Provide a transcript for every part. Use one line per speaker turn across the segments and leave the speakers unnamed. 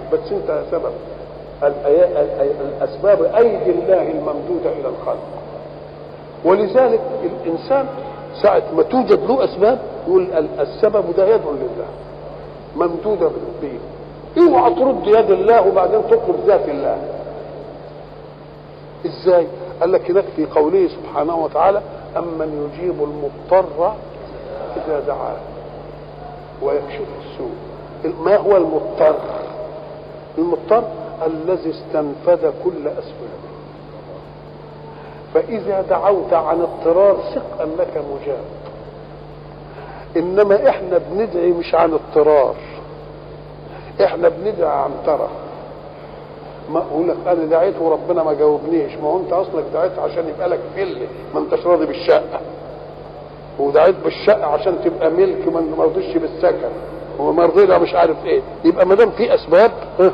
بس انت سبب الأي- ال- الاسباب ايدي الله الممدوده الى الخلق ولذلك الانسان ساعه ما توجد له اسباب يقول ال- السبب ده يد لله ممدوده به اوعى ترد يد الله وبعدين تطلب ذات الله ازاي قال لك هناك في قوله سبحانه وتعالى امن يجيب المضطر اذا دعاه ويكشف السوء ما هو المضطر المضطر الذي استنفذ كل اسبابه فاذا دعوت عن اضطرار ثق انك مجاب انما احنا بندعي مش عن اضطرار احنا بندعي عن ترى ما اقول لك انا دعيت وربنا ما جاوبنيش ما هو انت اصلك دعيت عشان يبقى لك فله ما انتش راضي بالشقه ودعيت بالشقه عشان تبقى ملك ما ما رضيش بالسكن وما رضينا مش عارف ايه يبقى ما دام في اسباب ها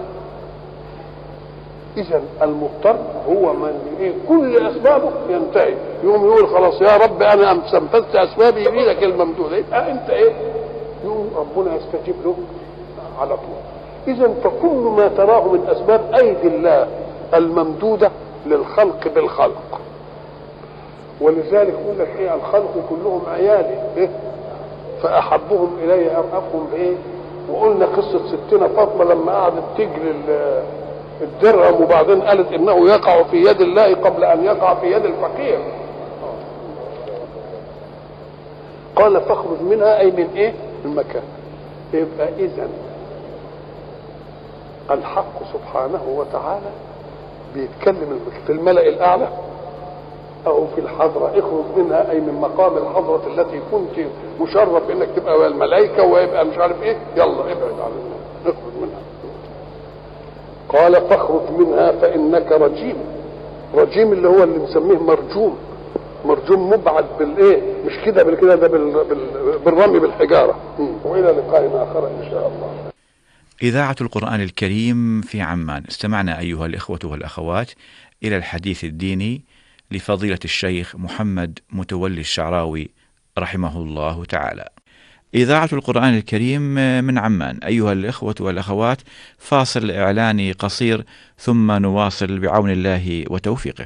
اذا المضطر هو من ايه كل اسبابه ينتهي يقوم يقول خلاص يا رب انا استنفذت اسبابي يريدك الممدوده يبقى انت ايه يقوم ربنا يستجيب له على طول اذا فكل ما تراه من اسباب ايدي الله الممدوده للخلق بالخلق ولذلك يقول لك ايه الخلق كلهم عيالي إيه؟ فاحبهم الي ارأفهم بايه وقلنا قصه ستنا فاطمه لما قعدت تجري ال- الدرهم وبعدين قالت انه يقع في يد الله قبل ان يقع في يد الفقير قال فاخرج منها اي من ايه المكان يبقى اذا الحق سبحانه وتعالى بيتكلم في الملأ الأعلى أو في الحضرة اخرج منها أي من مقام الحضرة التي كنت مشرف إنك تبقى الملائكة ويبقى مش عارف إيه يلا ابعد عن الناس اخرج منها قال فاخرج منها فإنك رجيم رجيم اللي هو اللي نسميه مرجوم مرجوم مبعد بالايه مش كده بالكده ده بال... بال... بالرمي بالحجاره والى لقاء اخر ان شاء الله
إذاعة القرآن الكريم في عمان استمعنا أيها الإخوة والأخوات إلى الحديث الديني لفضيلة الشيخ محمد متولي الشعراوي رحمه الله تعالى إذاعة القرآن الكريم من عمان أيها الإخوة والأخوات فاصل إعلاني قصير ثم نواصل بعون الله وتوفيقه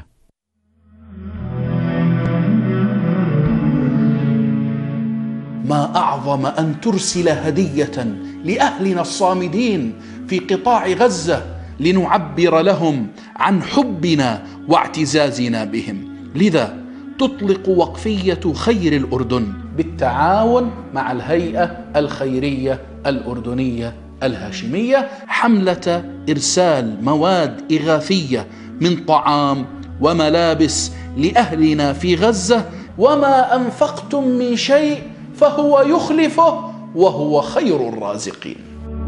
ما اعظم ان ترسل هديه لاهلنا الصامدين في قطاع غزه لنعبر لهم عن حبنا واعتزازنا بهم لذا تطلق وقفيه خير الاردن بالتعاون مع الهيئه الخيريه الاردنيه الهاشميه حمله ارسال مواد اغاثيه من طعام وملابس لاهلنا في غزه وما انفقتم من شيء فهو يخلفه وهو خير الرازقين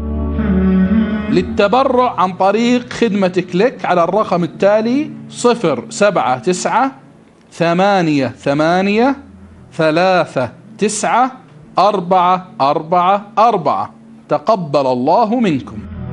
للتبرع عن طريق خدمة كليك على الرقم التالي صفر سبعة تسعة ثمانية ثمانية ثلاثة تسعة أربعة أربعة أربعة تقبل الله منكم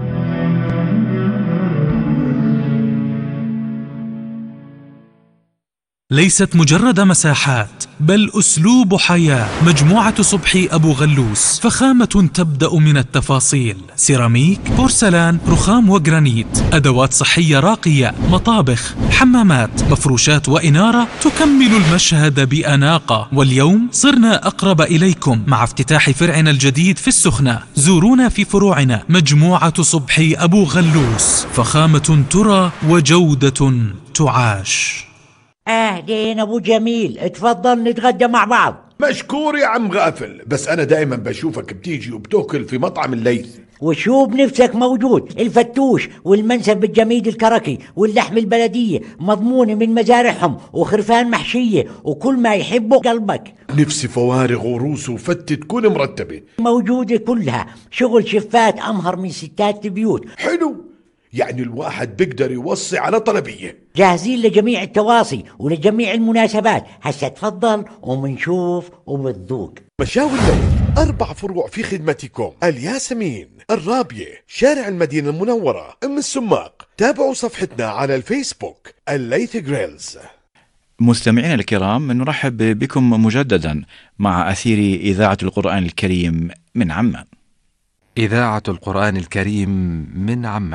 ليست مجرد مساحات بل اسلوب حياه مجموعه صبحي ابو غلوس فخامه تبدا من التفاصيل سيراميك بورسلان رخام وجرانيت ادوات صحيه راقيه مطابخ حمامات مفروشات واناره تكمل المشهد باناقه واليوم صرنا اقرب اليكم مع افتتاح فرعنا الجديد في السخنه زورونا في فروعنا مجموعه صبحي ابو غلوس فخامه ترى وجوده تعاش
اهلين ابو جميل اتفضل نتغدى مع بعض
مشكور يا عم غافل بس انا دائما بشوفك بتيجي وبتاكل في مطعم الليث
وشو بنفسك موجود الفتوش والمنسف بالجميد الكركي واللحم البلدية مضمونة من مزارعهم وخرفان محشية وكل ما يحبه قلبك
نفسي فوارغ وروس وفتة تكون مرتبة
موجودة كلها شغل شفات أمهر من ستات البيوت
حلو يعني الواحد بيقدر يوصي على طلبية
جاهزين لجميع التواصي ولجميع المناسبات هسا تفضل ومنشوف وبتذوق
مشاوي الليث أربع فروع في خدمتكم الياسمين الرابية شارع المدينة المنورة أم السماق تابعوا صفحتنا على الفيسبوك الليث جريلز
مستمعينا الكرام نرحب بكم مجددا مع أثير إذاعة القرآن الكريم من عمان
إذاعة القرآن الكريم من عمان